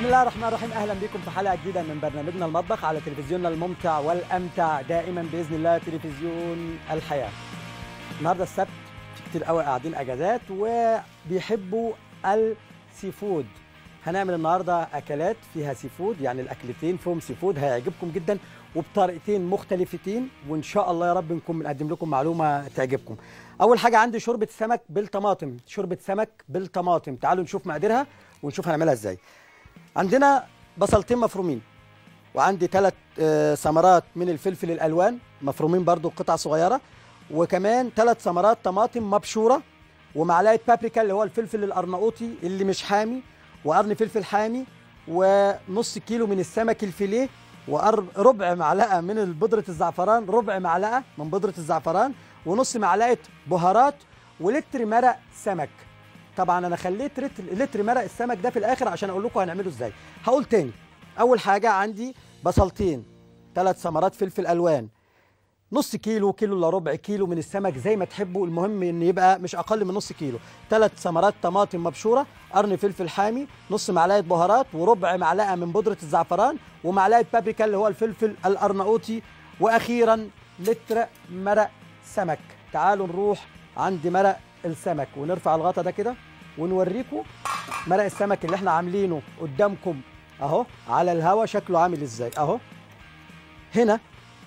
الله الرحمن الرحيم اهلا بكم في حلقه جديده من برنامجنا المطبخ على تلفزيوننا الممتع والامتع دائما باذن الله تلفزيون الحياه. النهارده السبت في كتير قوي قاعدين اجازات وبيحبوا السي فود. هنعمل النهارده اكلات فيها سي فود يعني الاكلتين فيهم سي فود هيعجبكم جدا وبطريقتين مختلفتين وان شاء الله يا رب نكون بنقدم لكم معلومه تعجبكم. اول حاجه عندي شوربه سمك بالطماطم، شوربه سمك بالطماطم، تعالوا نشوف مقاديرها ونشوف هنعملها ازاي. عندنا بصلتين مفرومين وعندي ثلاث ثمرات من الفلفل الالوان مفرومين برضو قطع صغيره وكمان ثلاث ثمرات طماطم مبشوره ومعلقه بابريكا اللي هو الفلفل الارناؤوطي اللي مش حامي وقرن فلفل حامي ونص كيلو من السمك الفيليه وربع معلقه من بودره الزعفران ربع معلقه من بودره الزعفران ونص معلقه بهارات ولتر مرق سمك طبعا انا خليت لتر, لتر مرق السمك ده في الاخر عشان اقول لكم هنعمله ازاي هقول تاني اول حاجه عندي بصلتين ثلاث ثمرات فلفل الوان نص كيلو كيلو الا ربع كيلو من السمك زي ما تحبوا المهم ان يبقى مش اقل من نص كيلو ثلاث ثمرات طماطم مبشوره قرن فلفل حامي نص معلقه بهارات وربع معلقه من بودره الزعفران ومعلقه بابريكا اللي هو الفلفل الارناؤوطي واخيرا لتر مرق سمك تعالوا نروح عند مرق السمك ونرفع الغطا ده كده ونوريكم مرق السمك اللي احنا عاملينه قدامكم اهو على الهوا شكله عامل ازاي اهو هنا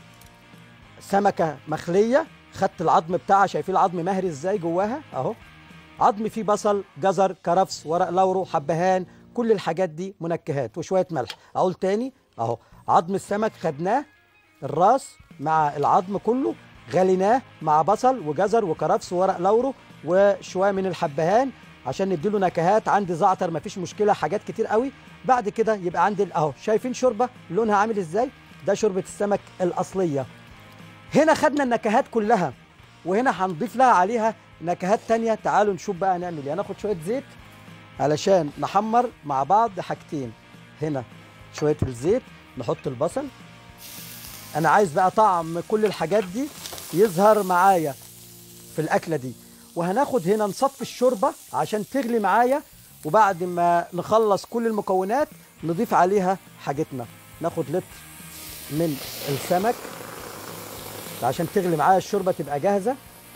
سمكه مخليه خدت العظم بتاعها شايفين العظم مهري ازاي جواها اهو عظم فيه بصل جزر كرفس ورق لورو حبهان كل الحاجات دي منكهات وشويه ملح اقول تاني اهو عظم السمك خدناه الراس مع العظم كله غليناه مع بصل وجزر وكرفس وورق لورو وشويه من الحبهان عشان نديله نكهات عندي زعتر مفيش مشكله حاجات كتير قوي بعد كده يبقى عندي اهو شايفين شوربه لونها عامل ازاي ده شوربه السمك الاصليه هنا خدنا النكهات كلها وهنا هنضيف لها عليها نكهات تانية تعالوا نشوف بقى هنعمل ايه هناخد شويه زيت علشان نحمر مع بعض حاجتين هنا شويه الزيت نحط البصل انا عايز بقى طعم كل الحاجات دي يظهر معايا في الاكله دي وهناخد هنا نصفي الشوربه عشان تغلي معايا وبعد ما نخلص كل المكونات نضيف عليها حاجتنا ناخد لتر من السمك عشان تغلي معايا الشوربه تبقى جاهزه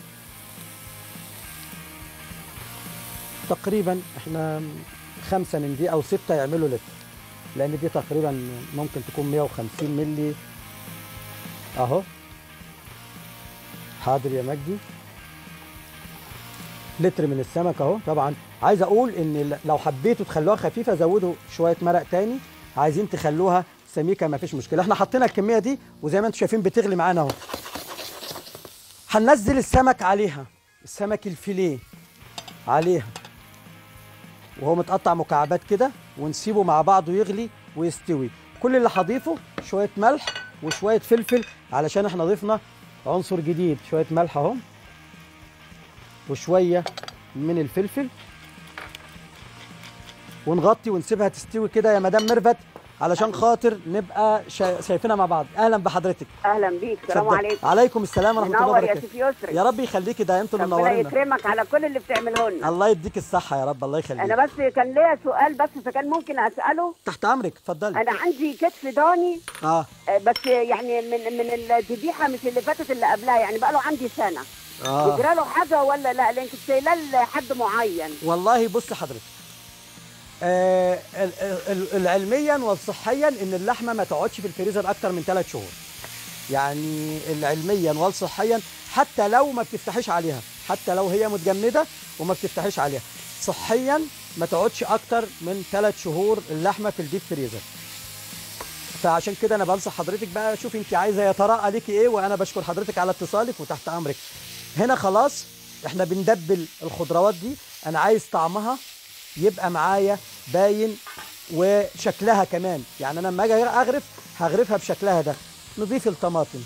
تقريبا احنا خمسة من دي او ستة يعملوا لتر لان دي تقريبا ممكن تكون 150 ملي اهو حاضر يا مجدي لتر من السمك اهو طبعا عايز اقول ان لو حبيتوا تخلوها خفيفه زودوا شويه مرق تاني عايزين تخلوها سميكه ما فيش مشكله احنا حطينا الكميه دي وزي ما انتم شايفين بتغلي معانا اهو هننزل السمك عليها السمك الفيليه عليها وهو متقطع مكعبات كده ونسيبه مع بعضه يغلي ويستوي كل اللي هضيفه شويه ملح وشويه فلفل علشان احنا ضفنا عنصر جديد شويه ملح اهو وشويه من الفلفل ونغطي ونسيبها تستوي كده يا مدام ميرفت علشان خاطر نبقى شا... شايفينها مع بعض اهلا بحضرتك اهلا بيك السلام عليكم عليكم السلام ورحمه الله منور يا وبركاته سيف يسري يا رب يخليكي ده انتوا اللي ربنا منورينا يكرمك على كل اللي بتعمله لنا الله يديك الصحه يا رب الله يخليك انا بس كان ليا سؤال بس فكان ممكن اساله تحت امرك اتفضلي انا عندي كتف ضاني اه آه، بس يعني من من الذبيحه مش اللي فاتت اللي قبلها يعني بقى له عندي سنه اه يجرى له حاجه ولا لا لان كنت شايلاه لحد معين والله بص حضرتك آه ال- ال- ال- علميا وصحيا ان اللحمه ما تقعدش في الفريزر اكتر من ثلاث شهور يعني علميا وصحيا حتى لو ما بتفتحيش عليها حتى لو هي متجمده وما بتفتحيش عليها صحيا ما تقعدش اكتر من ثلاث شهور اللحمه في الديب فريزر فعشان كده انا بنصح حضرتك بقى شوفي انت عايزه يا ترى عليكي ايه وانا بشكر حضرتك على اتصالك وتحت امرك هنا خلاص احنا بندبل الخضروات دي انا عايز طعمها يبقى معايا باين وشكلها كمان يعني انا لما اجي اغرف هغرفها بشكلها ده نضيف الطماطم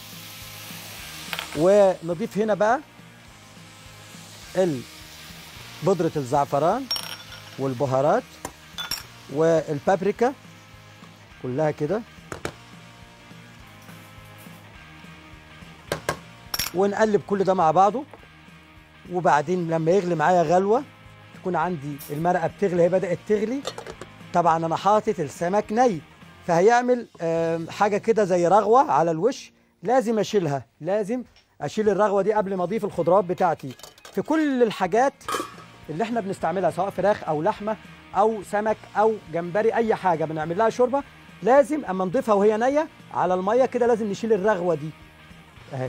ونضيف هنا بقى ال- بودرة الزعفران والبهارات والبابريكا كلها كده ونقلب كل ده مع بعضه وبعدين لما يغلي معايا غلوه تكون عندي المرقه بتغلي هي بدات تغلي طبعا انا حاطط السمك ني فهيعمل آم، حاجه كده زي رغوه على الوش لازم اشيلها لازم اشيل الرغوه دي قبل ما اضيف الخضروات بتاعتي في كل الحاجات اللي احنا بنستعملها سواء فراخ او لحمه او سمك او جمبري اي حاجه بنعمل لها شوربه لازم اما نضيفها وهي نيه على الميه كده لازم نشيل الرغوه دي اهي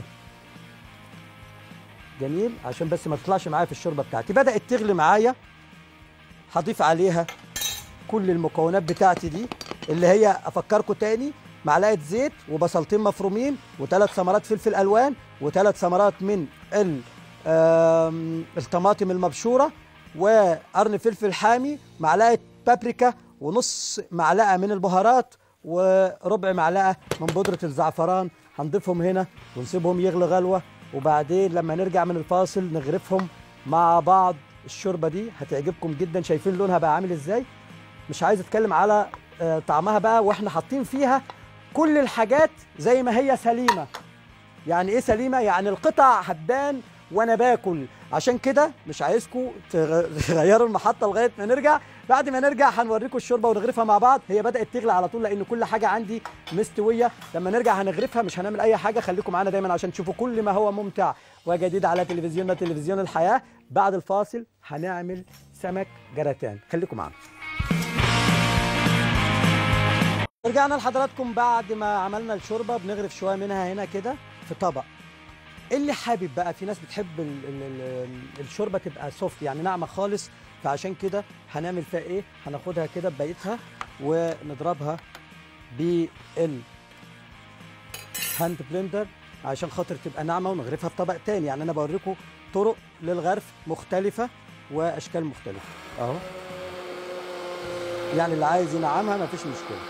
جميل عشان بس ما تطلعش معايا في الشوربه بتاعتي بدات تغلي معايا هضيف عليها كل المكونات بتاعتي دي اللي هي افكركم تاني معلقه زيت وبصلتين مفرومين وثلاث ثمرات فلفل الوان وثلاث ثمرات من ال- آم، الطماطم المبشوره وقرن فلفل حامي معلقه بابريكا ونص معلقه من البهارات وربع معلقه من بودره الزعفران هنضيفهم هنا ونسيبهم يغلي غلوه وبعدين لما نرجع من الفاصل نغرفهم مع بعض الشوربه دي هتعجبكم جدا شايفين لونها بقى عامل ازاي مش عايز اتكلم على آه، طعمها بقى واحنا حاطين فيها كل الحاجات زي ما هي سليمه يعني ايه سليمه يعني القطع هتبان وانا باكل عشان كده مش عايزكم تغ- تغيروا المحطه لغايه ما نرجع بعد ما نرجع هنوريكم الشوربه ونغرفها مع بعض هي بدات تغلي على طول لان كل حاجه عندي مستويه لما نرجع هنغرفها مش هنعمل اي حاجه خليكم معانا دايما عشان تشوفوا كل ما هو ممتع وجديد على تلفزيوننا تلفزيون الحياه بعد الفاصل هنعمل سمك جراتان خليكم معانا رجعنا لحضراتكم بعد ما عملنا الشوربه بنغرف شويه منها هنا كده في طبق اللي حابب بقى في ناس بتحب ال ال ال الشوربه تبقى سوفت يعني ناعمه خالص فعشان كده هنعمل فيها ايه هناخدها كده ببقيتها ونضربها بال هاند بلندر عشان خاطر تبقى ناعمه ونغرفها في طبق تاني يعني انا بوريكم طرق للغرف مختلفه واشكال مختلفه اهو يعني اللي عايز ينعمها مفيش مشكله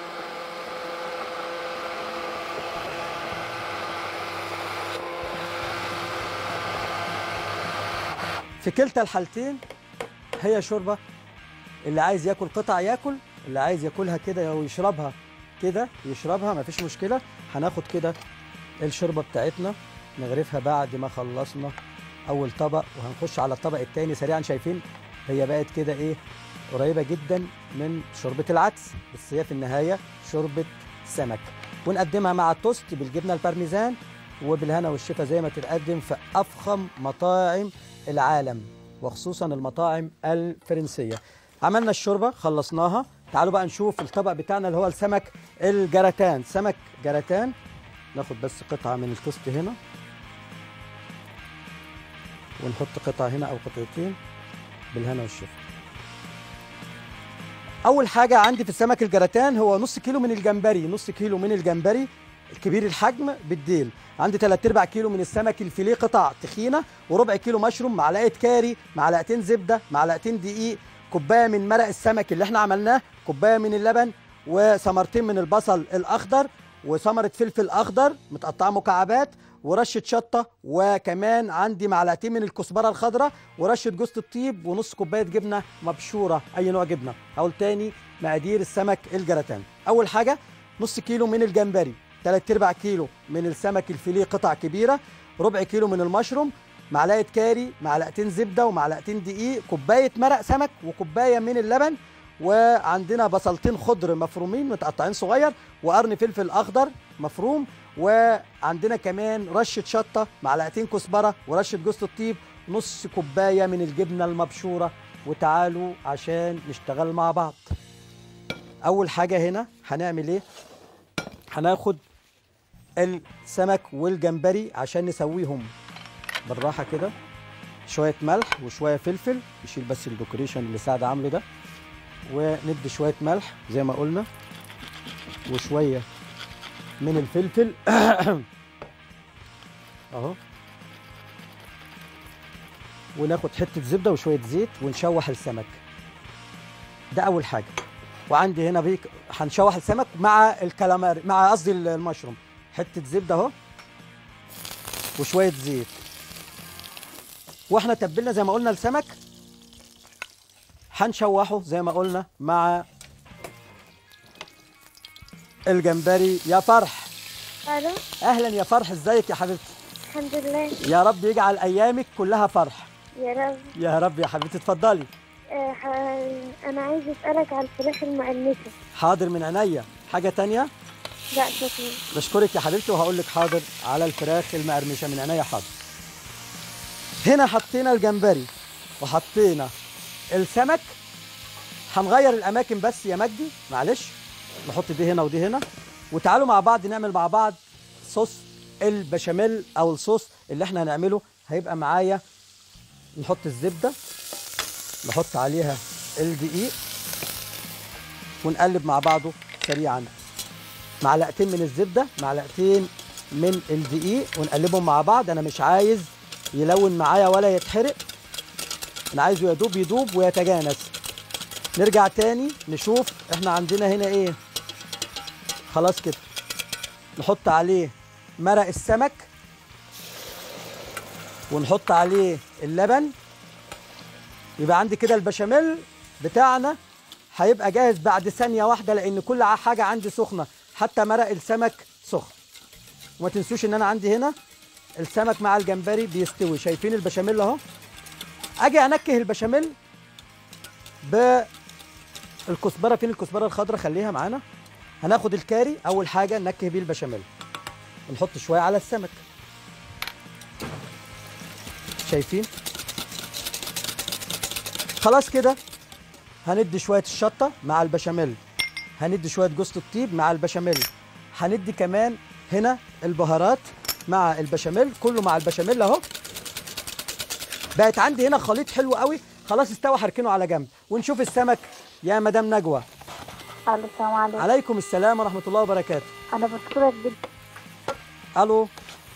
في كلتا الحالتين هي شوربه اللي عايز ياكل قطع ياكل اللي عايز ياكلها كده ويشربها كده يشربها مفيش مشكله هناخد كده الشوربه بتاعتنا نغرفها بعد ما خلصنا اول طبق وهنخش على الطبق التاني سريعا شايفين هي بقت كده ايه قريبه جدا من شوربه العدس بس هي في النهايه شوربه سمك ونقدمها مع التوست بالجبنه البارميزان وبالهنا والشفا زي ما تتقدم في افخم مطاعم العالم وخصوصا المطاعم الفرنسيه عملنا الشوربه خلصناها تعالوا بقى نشوف الطبق بتاعنا اللي هو السمك الجراتان سمك جراتان ناخد بس قطعه من التوست هنا ونحط قطعه هنا او قطعتين بالهنا والشفا اول حاجه عندي في السمك الجراتان هو نص كيلو من الجمبري نص كيلو من الجمبري الكبير الحجم بالديل عندي 3 ارباع كيلو من السمك الفيليه قطع تخينه وربع كيلو مشروم معلقه كاري معلقتين زبده معلقتين دقيق كوبايه من مرق السمك اللي احنا عملناه كوبايه من اللبن وثمرتين من البصل الاخضر وثمره فلفل اخضر متقطعه مكعبات ورشه شطه وكمان عندي معلقتين من الكزبره الخضراء ورشه جوز الطيب ونص كوبايه جبنه مبشوره اي نوع جبنه هقول تاني مقادير السمك الجراتان اول حاجه نص كيلو من الجمبري 3 ارباع كيلو من السمك الفيليه قطع كبيره ربع كيلو من المشروم معلقه كاري معلقتين زبده ومعلقتين دقيق كوبايه مرق سمك وكوبايه من اللبن وعندنا بصلتين خضر مفرومين متقطعين صغير وقرن فلفل اخضر مفروم وعندنا كمان رشه شطه معلقتين كزبره ورشه جوز الطيب نص كوبايه من الجبنه المبشوره وتعالوا عشان نشتغل مع بعض اول حاجه هنا هنعمل ايه هناخد السمك والجمبري عشان نسويهم بالراحه كده شويه ملح وشويه فلفل نشيل بس الديكوريشن اللي سعد عامله ده وندي شويه ملح زي ما قلنا وشويه من الفلفل اهو وناخد حته زبده وشويه زيت ونشوح السمك ده اول حاجه وعندي هنا بيك هنشوح السمك مع الكلاماري مع قصدي المشروم حته زبده اهو وشويه زيت واحنا تبلنا زي ما قلنا السمك هنشوحه زي ما قلنا مع الجمبري يا فرح الو اهلا يا فرح ازيك يا حبيبتي الحمد لله يا رب يجعل ايامك كلها فرح يا رب يا رب يا حبيبتي اتفضلي آه، ح- أنا عايز أسألك على الفراخ المقرمشة حاضر من عينيا حاجه تانية لا شكرا بشكرك يا حبيبتي وهقول لك حاضر على الفراخ المقرمشه من عينيا حاضر هنا حطينا الجمبري وحطينا السمك هنغير الاماكن بس يا مجدي معلش نحط دي هنا ودي هنا وتعالوا مع بعض نعمل مع بعض صوص البشاميل او الصوص اللي احنا هنعمله هيبقى معايا نحط الزبده نحط عليها الدقيق ونقلب مع بعضه سريعا معلقتين من الزبده معلقتين من الدقيق ونقلبهم مع بعض انا مش عايز يلون معايا ولا يتحرق انا عايزه يدوب يدوب ويتجانس نرجع تاني نشوف احنا عندنا هنا ايه خلاص كده نحط عليه مرق السمك ونحط عليه اللبن يبقى عندي كده البشاميل بتاعنا هيبقى جاهز بعد ثانية واحدة لأن كل حاجة عندي سخنة حتى مرق السمك سخن وما تنسوش إن أنا عندي هنا السمك مع الجمبري بيستوي شايفين البشاميل أهو أجي أنكه البشاميل بالكزبرة فين الكزبرة الخضراء خليها معانا هناخد الكاري أول حاجة ننكه بيه البشاميل ونحط شوية على السمك شايفين خلاص كده هندي شويه الشطه مع البشاميل هندي شويه جوز الطيب مع البشاميل هندي كمان هنا البهارات مع البشاميل كله مع البشاميل اهو بقت عندي هنا خليط حلو قوي خلاص استوى هركنه على جنب ونشوف السمك يا مدام نجوى الو السلام عليكم عليكم السلام ورحمه الله وبركاته انا بشكرك جدا الو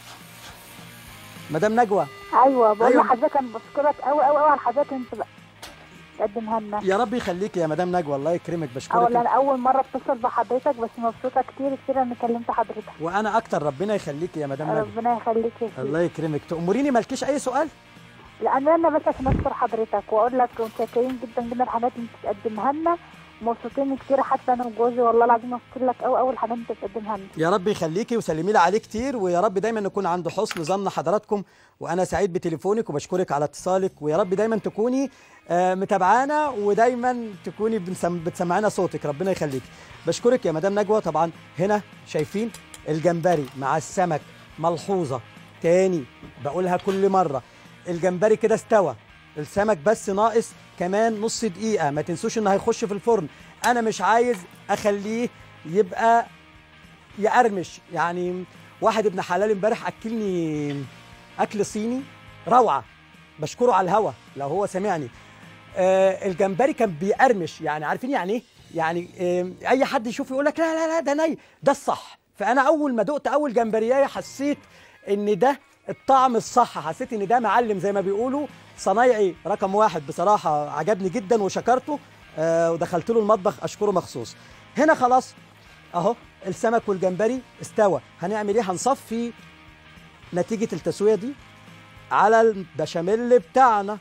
مدام نجوى ايوه بقول أيوة. لحضرتك انا بشكرك قوي قوي قوي على حضرتك انت بقى تقدمها لنا يا رب يخليك يا مدام نجوى الله يكرمك اولا بشكرك انا اول مره اتصل بحضرتك بس مبسوطه كتير كتير اني كلمت حضرتك وانا اكتر ربنا يخليك يا مدام نجوى ربنا يخليك يا سيدي الله يكرمك تأمريني مالكيش اي سؤال لان انا بس عشان اشكر حضرتك واقول لك متشكرين جدا جدا الحاجات اللي انت بتقدمها لنا مبسوطين كتير حتى انا وجوزي والله العظيم مبسوطين لك قوي قوي الحاجات اللي انت بتقدمها لنا يا رب يخليكي وسلمي لي عليه كتير ويا رب دايما نكون عند حسن ظن حضراتكم وانا سعيد بتليفونك وبشكرك على اتصالك ويا رب دايما تكوني آه، متابعانا ودايما تكوني بنسم- بتسمعينا صوتك ربنا يخليك بشكرك يا مدام نجوى طبعا هنا شايفين الجمبري مع السمك ملحوظه تاني بقولها كل مره الجمبري كده استوى السمك بس ناقص كمان نص دقيقه ما تنسوش انه هيخش في الفرن انا مش عايز اخليه يبقى يقرمش يعني واحد ابن حلال امبارح اكلني اكل صيني روعه بشكره على الهوا لو هو سمعني آه الجمبري كان بيقرمش يعني عارفين يعني ايه يعني آه اي حد يشوفه يقول لك لا لا لا ده ني ده الصح فانا اول ما دقت اول جمبريايه حسيت ان ده الطعم الصح حسيت ان ده معلم زي ما بيقولوا صنايعي رقم واحد بصراحه عجبني جدا وشكرته آه ودخلت له المطبخ اشكره مخصوص هنا خلاص اهو السمك والجمبري استوى هنعمل ايه هنصفي نتيجه التسويه دي على البشاميل بتاعنا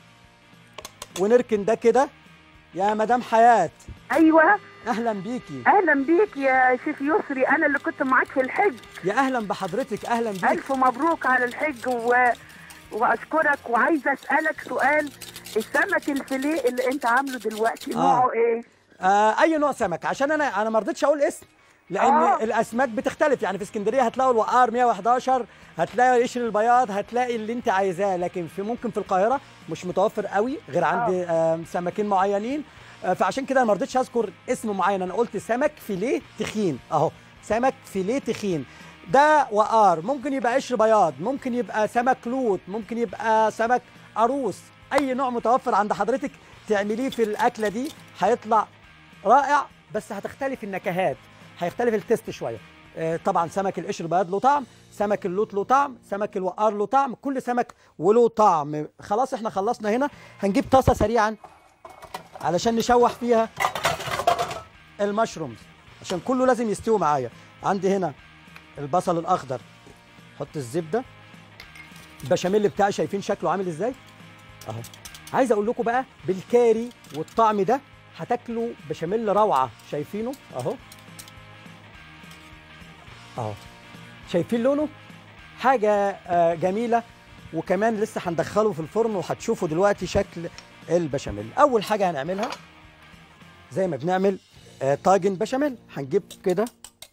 ونركن ده كده يا مدام حياه ايوه اهلا بيكي اهلا بيك يا شيف يسري انا اللي كنت معاك في الحج يا اهلا بحضرتك اهلا بيك الف مبروك على الحج و... واشكرك وعايزه اسالك سؤال السمك الفيليه اللي انت عامله دلوقتي آه. نوعه ايه آه اي نوع سمك عشان انا انا ما رضيتش اقول اسم لان آه. الاسماك بتختلف يعني في اسكندريه هتلاقوا الوقار 111 هتلاقي قشر البياض هتلاقي اللي انت عايزاه لكن في ممكن في القاهره مش متوفر قوي غير عند آه سمكين معينين آه فعشان كده أنا ما رضيتش اذكر اسم معين انا قلت سمك فيليه تخين اهو سمك فيليه تخين ده وقار ممكن يبقى قشر بياض ممكن يبقى سمك لوط ممكن يبقى سمك عروس اي نوع متوفر عند حضرتك تعمليه في الاكله دي هيطلع رائع بس هتختلف النكهات هيختلف التست شويه آه، طبعا سمك القشر بياض له طعم سمك اللوت له طعم سمك الوقار له طعم كل سمك وله طعم خلاص احنا خلصنا هنا هنجيب طاسه سريعا علشان نشوح فيها المشرومز عشان كله لازم يستوي معايا عندي هنا البصل الاخضر حط الزبده البشاميل بتاعي شايفين شكله عامل ازاي اهو عايز اقول لكم بقى بالكاري والطعم ده هتاكلوا بشاميل روعه شايفينه اهو اهو شايفين لونه حاجه آه، جميله وكمان لسه هندخله في الفرن وهتشوفوا دلوقتي شكل البشاميل اول حاجه هنعملها زي ما بنعمل آه، طاجن بشاميل هنجيب كده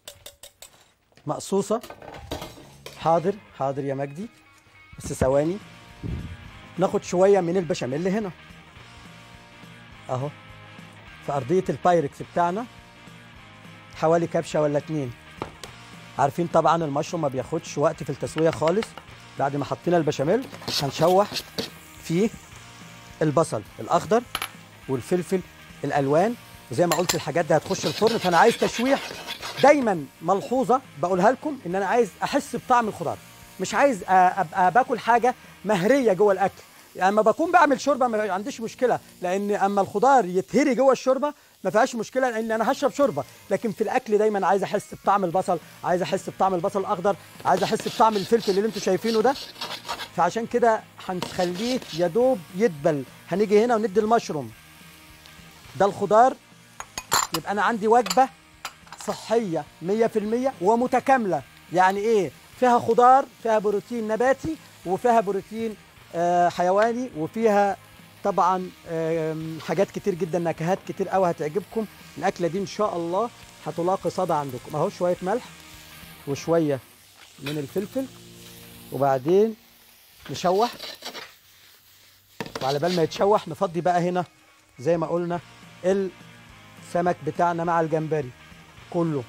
مقصوصه حاضر حاضر يا مجدي بس ثواني ناخد شويه من البشاميل هنا اهو في ارضيه البايركس بتاعنا حوالي كبشه ولا اتنين عارفين طبعا المشروم ما بياخدش وقت في التسويه خالص بعد ما حطينا البشاميل هنشوح فيه البصل الاخضر والفلفل الالوان وزي ما قلت الحاجات دي هتخش الفرن فانا عايز تشويح دايما ملحوظه بقولها لكم ان انا عايز احس بطعم الخضار مش عايز أ- ابقى باكل حاجه مهريه جوه الاكل يعني اما بكون بعمل شوربه ما عنديش مشكله لان اما الخضار يتهري جوه الشوربه ما فيهاش مشكله لان انا هشرب شوربه لكن في الاكل دايما عايز احس بطعم البصل عايز احس بطعم البصل الاخضر عايز احس بطعم الفلفل اللي انتم شايفينه ده فعشان كده هنخليه يا دوب يدبل هنيجي هنا وندي المشروم ده الخضار يبقى انا عندي وجبه صحيه 100% ومتكامله يعني ايه فيها خضار فيها بروتين نباتي وفيها بروتين آه، حيواني وفيها طبعا آم، حاجات كتير جدا نكهات كتير قوي هتعجبكم الاكله دي ان شاء الله هتلاقي صدى عندكم اهو شويه ملح وشويه من الفلفل وبعدين نشوح وعلى بال ما يتشوح نفضي بقى هنا زي ما قلنا السمك بتاعنا مع الجمبري كله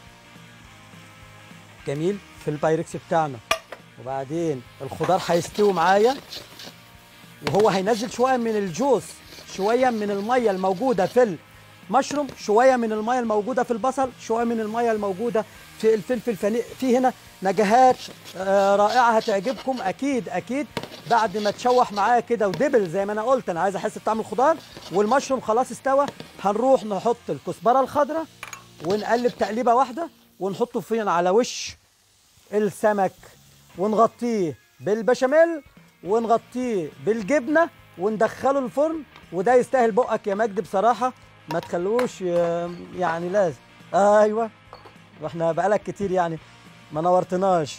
جميل في البايركس بتاعنا وبعدين الخضار هيستوي معايا وهو هينزل شويه من الجوس شويه من الميه الموجوده في المشروم شويه من الميه الموجوده في البصل شويه من الميه الموجوده في الفلفل فن- في هنا نكهات آه، رائعه هتعجبكم اكيد اكيد بعد ما تشوح معايا كده ودبل زي ما انا قلت انا عايز احس بطعم الخضار والمشروم خلاص استوى هنروح نحط الكزبره الخضراء ونقلب تقليبه واحده ونحطه فين على وش السمك ونغطيه بالبشاميل ونغطيه بالجبنه وندخله الفرن وده يستاهل بقك يا مجدي بصراحه ما تخلوش ي- يعني لازم ايوه واحنا بقالك كتير يعني ما نورتناش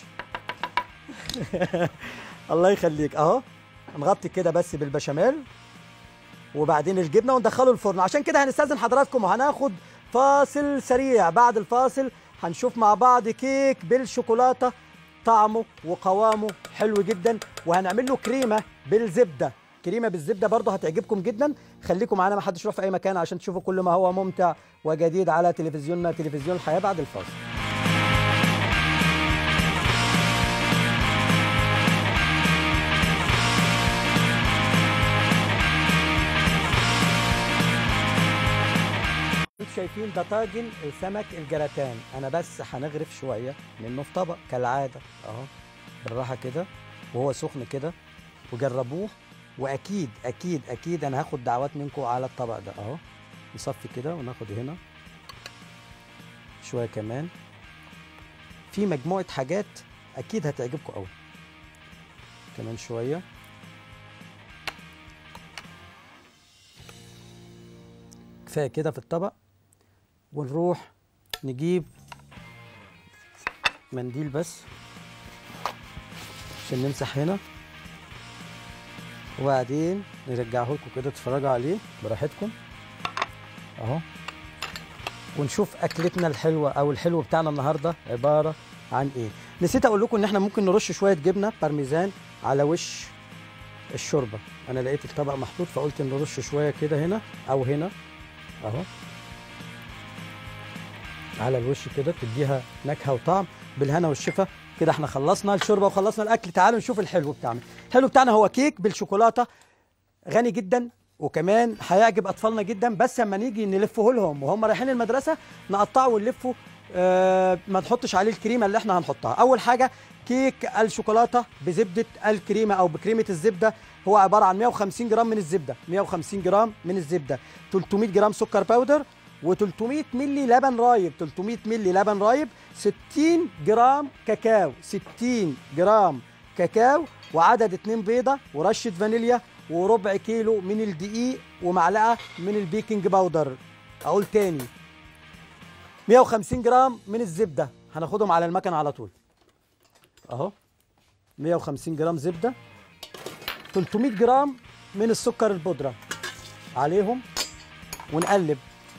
الله يخليك اهو نغطي كده بس بالبشاميل وبعدين الجبنه وندخله الفرن عشان كده هنستاذن حضراتكم وهناخد فاصل سريع بعد الفاصل هنشوف مع بعض كيك بالشوكولاته طعمه وقوامه حلو جدا وهنعمل له كريمه بالزبده كريمه بالزبده برضه هتعجبكم جدا خليكم معانا ما حدش يروح في اي مكان عشان تشوفوا كل ما هو ممتع وجديد على تلفزيوننا تلفزيون الحياه بعد الفاصل انتوا شايفين ده طاجن السمك الجراتان انا بس هنغرف شويه منه في طبق كالعاده اهو بالراحه كده وهو سخن كده وجربوه واكيد اكيد اكيد انا هاخد دعوات منكم على الطبق ده اهو نصفي كده وناخد هنا شويه كمان في مجموعه حاجات اكيد هتعجبكم قوي كمان شويه كفايه كده في الطبق ونروح نجيب منديل بس عشان نمسح هنا وبعدين نرجعه لكم كده تتفرجوا عليه براحتكم اهو ونشوف اكلتنا الحلوه او الحلو بتاعنا النهارده عباره عن ايه نسيت اقول لكم ان احنا ممكن نرش شويه جبنه بارميزان على وش الشوربه انا لقيت الطبق محطوط فقلت نرش شويه كده هنا او هنا اهو على الوش كده تديها نكهه وطعم بالهنا والشفا كده احنا خلصنا الشوربه وخلصنا الاكل تعالوا نشوف الحلو بتاعنا الحلو بتاعنا هو كيك بالشوكولاته غني جدا وكمان هيعجب اطفالنا جدا بس اما نيجي نلفه لهم وهم رايحين المدرسه نقطعه ونلفه آه ما نحطش عليه الكريمه اللي احنا هنحطها اول حاجه كيك الشوكولاته بزبده الكريمه او بكريمه الزبده هو عباره عن 150 جرام من الزبده 150 جرام من الزبده 300 جرام سكر باودر و300 ملي لبن رايب 300 ملي لبن رايب 60 جرام كاكاو 60 جرام كاكاو وعدد اتنين بيضة ورشة فانيليا وربع كيلو من الدقيق ومعلقة من البيكنج باودر أقول تاني 150 جرام من الزبدة هناخدهم على المكنة على طول أهو 150 جرام زبدة 300 جرام من السكر البودرة عليهم ونقلب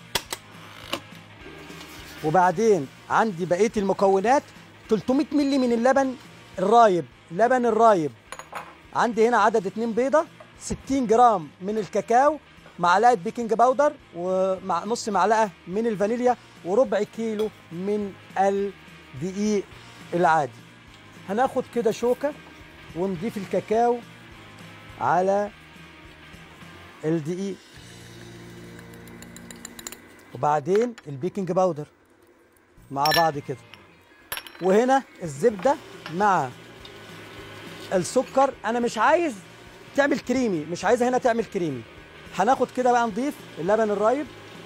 وبعدين عندي بقيه المكونات 300 مللي من اللبن الرايب لبن الرايب عندي هنا عدد اتنين بيضه 60 جرام من الكاكاو معلقه بيكنج باودر ومع نص معلقه من الفانيليا وربع كيلو من الدقيق العادي هناخد كده شوكه ونضيف الكاكاو على الدقيق وبعدين البيكنج باودر مع بعض كده وهنا الزبده مع السكر انا مش عايز تعمل كريمي مش عايزها هنا تعمل كريمي هناخد كده بقى نضيف اللبن الرايب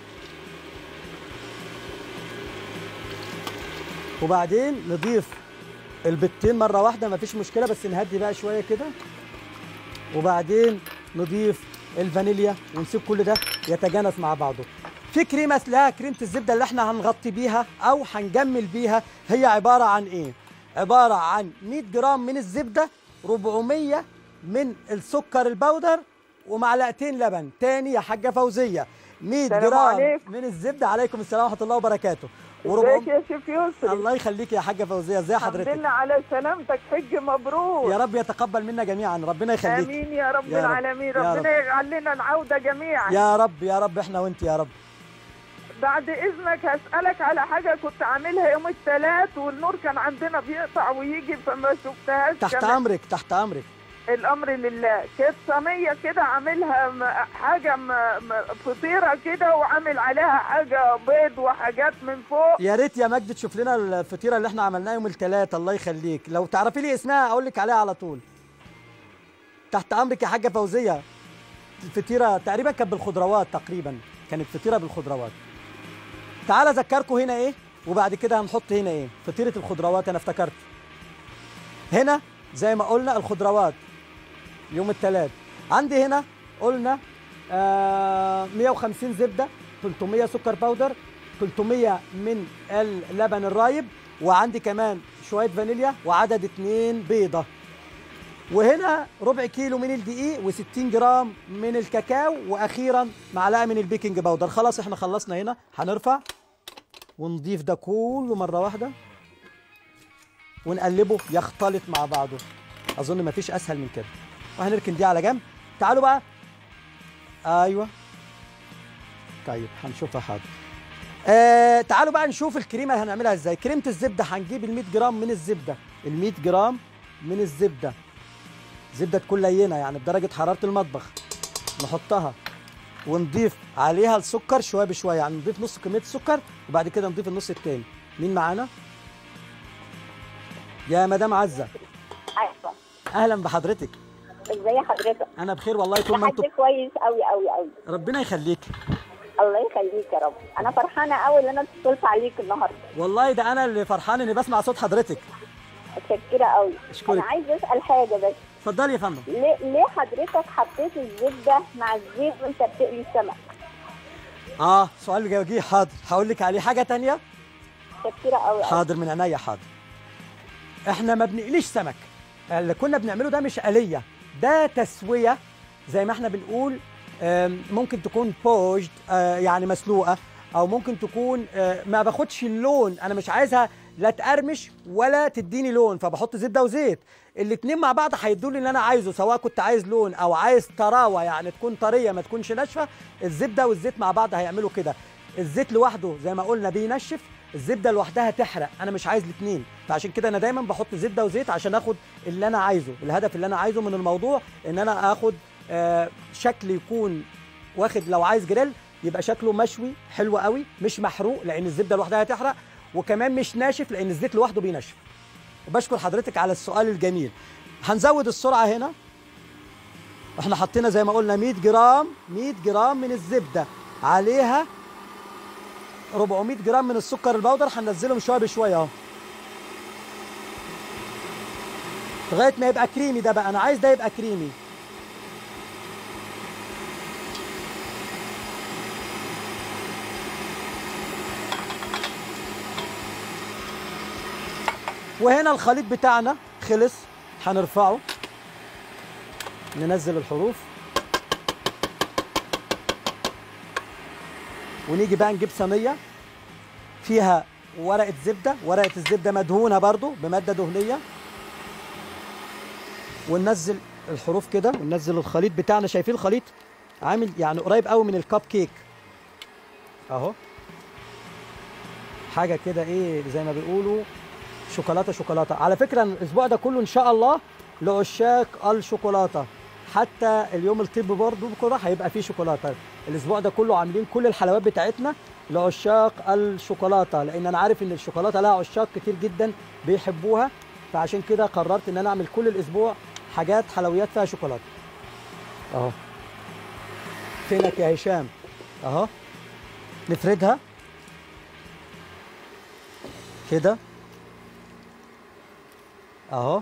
وبعدين نضيف البيضتين مره واحده مفيش مشكله بس نهدي بقى شويه كده وبعدين نضيف الفانيليا ونسيب كل ده يتجانس مع بعضه في كريمه اسمها كريمه الزبده اللي احنا هنغطي بيها او هنجمل بيها هي عباره عن ايه عباره عن 100 جرام من الزبده 400 من السكر البودر ومعلقتين لبن تاني يا حاجه فوزيه 100 السلام جرام عليكم. من الزبده عليكم السلام ورحمه الله وبركاته ازيك يا شيف يوسف الله يخليك يا حاجه فوزيه ازي الحمد حضرتك لله على سلامتك حج مبروك يا رب يتقبل منا جميعا ربنا يخليك امين يا رب يا رب. العالمين يا ربنا يجعل لنا العوده جميعا يا رب يا رب احنا وانت يا رب بعد اذنك هسالك على حاجه كنت عاملها يوم الثلاث والنور كان عندنا بيقطع ويجي فما شفتهاش تحت كانت امرك تحت امرك الامر لله كانت صينيه كده عاملها م- حاجه م- م- فطيره كده وعامل عليها حاجه بيض وحاجات من فوق يا ريت يا مجد تشوف لنا الفطيره اللي احنا عملناها يوم الثلاث الله يخليك لو تعرفي لي اسمها اقول لك عليها على طول تحت امرك يا حاجه فوزيه الفطيره تقريبا كانت بالخضروات تقريبا كانت فطيره بالخضروات تعال اذكركم هنا ايه وبعد كده هنحط هنا ايه فطيره الخضروات انا افتكرت هنا زي ما قلنا الخضروات يوم الثلاث عندي هنا قلنا آه 150 زبده 300 سكر باودر 300 من اللبن الرايب وعندي كمان شويه فانيليا وعدد اتنين بيضه وهنا ربع كيلو من الدقيق و60 جرام من الكاكاو واخيرا معلقه من البيكنج باودر خلاص احنا خلصنا هنا هنرفع ونضيف ده كله مره واحده ونقلبه يختلط مع بعضه اظن مفيش اسهل من كده وهنركن دي على جنب تعالوا بقى ايوه طيب هنشوفها حاضر آه تعالوا بقى نشوف الكريمه اللي هنعملها ازاي كريمه الزبده هنجيب ال 100 جرام من الزبده ال 100 جرام من الزبده زبده تكون لينه يعني بدرجه حراره المطبخ نحطها ونضيف عليها السكر شويه بشويه يعني نضيف نص كميه السكر وبعد كده نضيف النص التاني مين معانا يا مدام عزه ايوه اهلا بحضرتك ازاي حضرتك انا بخير والله طول ما ده حد انتم كويس قوي قوي قوي ربنا يخليك الله يخليك يا رب انا فرحانه قوي ان انا اتصلت عليك النهارده والله ده انا اللي فرحان اني بسمع صوت حضرتك متشكره قوي أشكرك. انا عايز اسال حاجه بس اتفضلي يا فندم ليه ليه حضرتك حطيت الزبده مع الزيت وانت بتقلي السمك اه سؤال جوجي حاضر هقول لك عليه حاجه تانية متشكره قوي قوي حاضر من عينيا حاضر احنا ما بنقليش سمك اللي كنا بنعمله ده مش آلية ده تسوية زي ما احنا بنقول آم، ممكن تكون بوجد يعني مسلوقة او ممكن تكون آه، ما باخدش اللون انا مش عايزها لا تقرمش ولا تديني لون فبحط زبده وزيت الاتنين مع بعض هيدوا لي اللي انا عايزه سواء كنت عايز لون او عايز طراوه يعني تكون طريه ما تكونش ناشفه الزبده والزيت مع بعض هيعملوا كده الزيت لوحده زي ما قلنا بينشف الزبده لوحدها تحرق انا مش عايز الاثنين فعشان كده انا دايما بحط زبده وزيت عشان اخد اللي انا عايزه الهدف اللي انا عايزه من الموضوع ان انا اخد آه شكل يكون واخد لو عايز جريل يبقى شكله مشوي حلو قوي مش محروق لان الزبده لوحدها هتحرق وكمان مش ناشف لان الزيت لوحده بينشف وبشكر حضرتك على السؤال الجميل هنزود السرعه هنا احنا حطينا زي ما قلنا 100 جرام 100 جرام من الزبده عليها 400 جرام من السكر البودر هننزلهم شويه بشويه اهو لغايه ما يبقى كريمي ده بقى انا عايز ده يبقى كريمي وهنا الخليط بتاعنا خلص هنرفعه ننزل الحروف ونيجي بقى نجيب صينيه فيها ورقه زبده ورقه الزبده مدهونه برضو بماده دهنيه وننزل الحروف كده وننزل الخليط بتاعنا شايفين الخليط عامل يعني قريب قوي من الكب كيك اهو حاجه كده ايه زي ما بيقولوا شوكولاته شوكولاته على فكره الاسبوع ده كله ان شاء الله لعشاق الشوكولاته حتى اليوم الطب برضه بكره هيبقى فيه شوكولاته الاسبوع ده كله عاملين كل الحلويات بتاعتنا لعشاق الشوكولاته لان انا عارف ان الشوكولاته لها عشاق كتير جدا بيحبوها فعشان كده قررت ان انا اعمل كل الاسبوع حاجات حلويات فيها شوكولاته اهو فينك يا هشام اهو نفردها كده اهو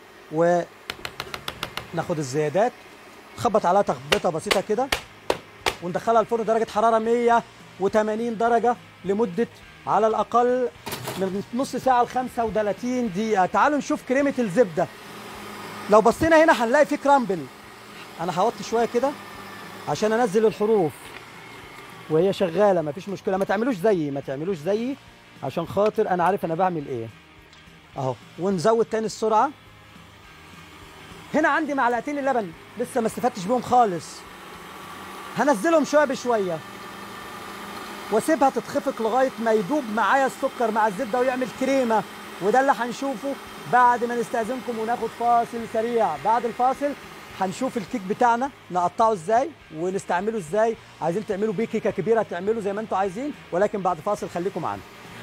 وناخد الزيادات نخبط عليها تخبيطه بسيطه كده وندخلها الفرن درجه حراره 180 درجه لمده على الاقل من نص ساعه ل 35 دقيقه تعالوا نشوف كريمه الزبده لو بصينا هنا هنلاقي في كرامبل انا هوطي شويه كده عشان انزل الحروف وهي شغاله مفيش مشكله ما تعملوش زيي ما تعملوش زيي عشان خاطر انا عارف انا بعمل ايه اهو ونزود تاني السرعه هنا عندي معلقتين اللبن لسه ما استفدتش بيهم خالص هنزلهم شويه بشويه واسيبها تتخفق لغايه ما يدوب معايا السكر مع الزبده ويعمل كريمه وده اللي هنشوفه بعد ما نستاذنكم وناخد فاصل سريع بعد الفاصل هنشوف الكيك بتاعنا نقطعه ازاي ونستعمله ازاي عايزين تعملوا بيه كيكه كبيره تعملوا زي ما انتم عايزين ولكن بعد فاصل خليكم معانا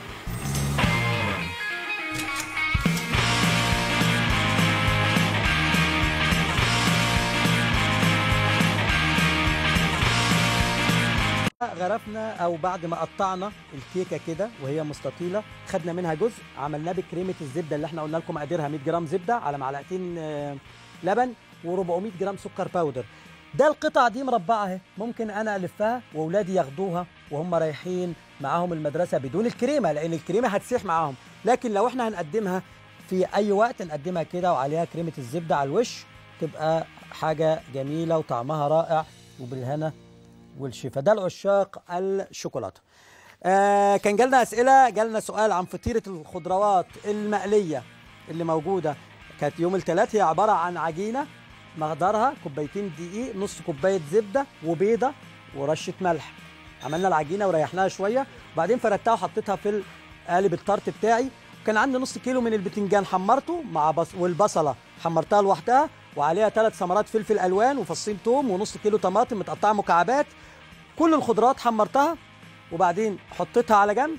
غرفنا او بعد ما قطعنا الكيكه كده وهي مستطيله خدنا منها جزء عملناه بكريمه الزبده اللي احنا قلنا لكم مقاديرها 100 جرام زبده على معلقتين آه، لبن و400 جرام سكر باودر ده القطع دي مربعه اهي ممكن انا الفها واولادي ياخدوها وهم رايحين معاهم المدرسه بدون الكريمه لان الكريمه هتسيح معاهم لكن لو احنا هنقدمها في اي وقت نقدمها كده وعليها كريمه الزبده على الوش تبقى حاجه جميله وطعمها رائع وبالهنا والشفا ده العشاق الشوكولاته آه كان جالنا اسئله جالنا سؤال عن فطيره الخضروات المقليه اللي موجوده كانت يوم الثلاث هي عباره عن عجينه مقدارها كوبايتين دقيق نص كوبايه زبده وبيضه ورشه ملح عملنا العجينه وريحناها شويه وبعدين فردتها وحطيتها في قالب الطرت بتاعي كان عندي نص كيلو من البتنجان حمرته مع بص والبصله حمرتها لوحدها وعليها ثلاث ثمرات فلفل الوان وفصين توم ونص كيلو طماطم متقطعه مكعبات كل الخضروات حمرتها وبعدين حطيتها على جنب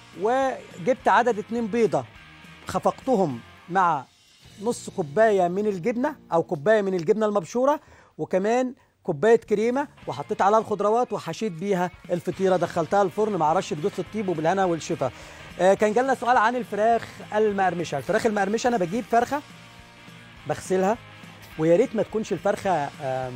وجبت عدد اتنين بيضه خفقتهم مع نص كوبايه من الجبنه او كوبايه من الجبنه المبشوره وكمان كوبايه كريمه وحطيت عليها الخضروات وحشيت بيها الفطيره دخلتها الفرن مع رشه جوز الطيب وبالهنا والشفا آه كان جالنا سؤال عن الفراخ المقرمشه الفراخ المقرمشه انا بجيب فرخه بغسلها ويا ريت ما تكونش الفرخه آم،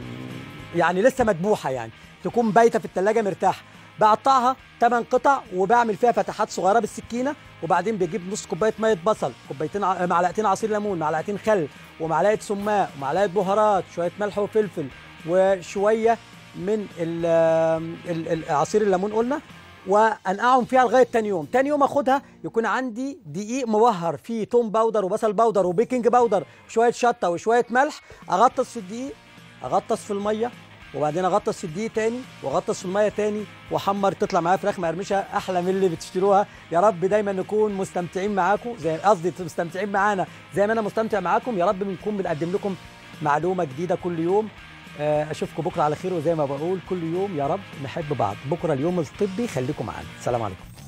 يعني لسه مذبوحه يعني تكون بايته في الثلاجه مرتاحه بقطعها 8 قطع وبعمل فيها فتحات صغيره بالسكينه وبعدين بجيب نص كوبايه ميه بصل كوبايتين ع- معلقتين عصير ليمون معلقتين خل ومعلقه سماق ومعلقه بهارات شويه ملح وفلفل وشويه من ال- ال- ال- عصير الليمون قلنا وانقعهم فيها لغايه تاني يوم تاني يوم اخدها يكون عندي دقيق مبهر فيه توم باودر وبصل باودر وبيكنج باودر وشويه شطه وشويه ملح اغطس في الدقيق اغطس في الميه وبعدين اغطس في الدقيق تاني واغطس في الميه تاني واحمر تطلع معايا فراخ مقرمشه احلى من اللي بتشتروها يا رب دايما نكون مستمتعين معاكم زي قصدي مستمتعين معانا زي ما انا مستمتع معاكم يا رب نكون بنقدم لكم معلومه جديده كل يوم آه، اشوفكم بكره على خير وزي ما بقول كل يوم يا رب نحب بعض بكره اليوم الطبي خليكم معانا السلام عليكم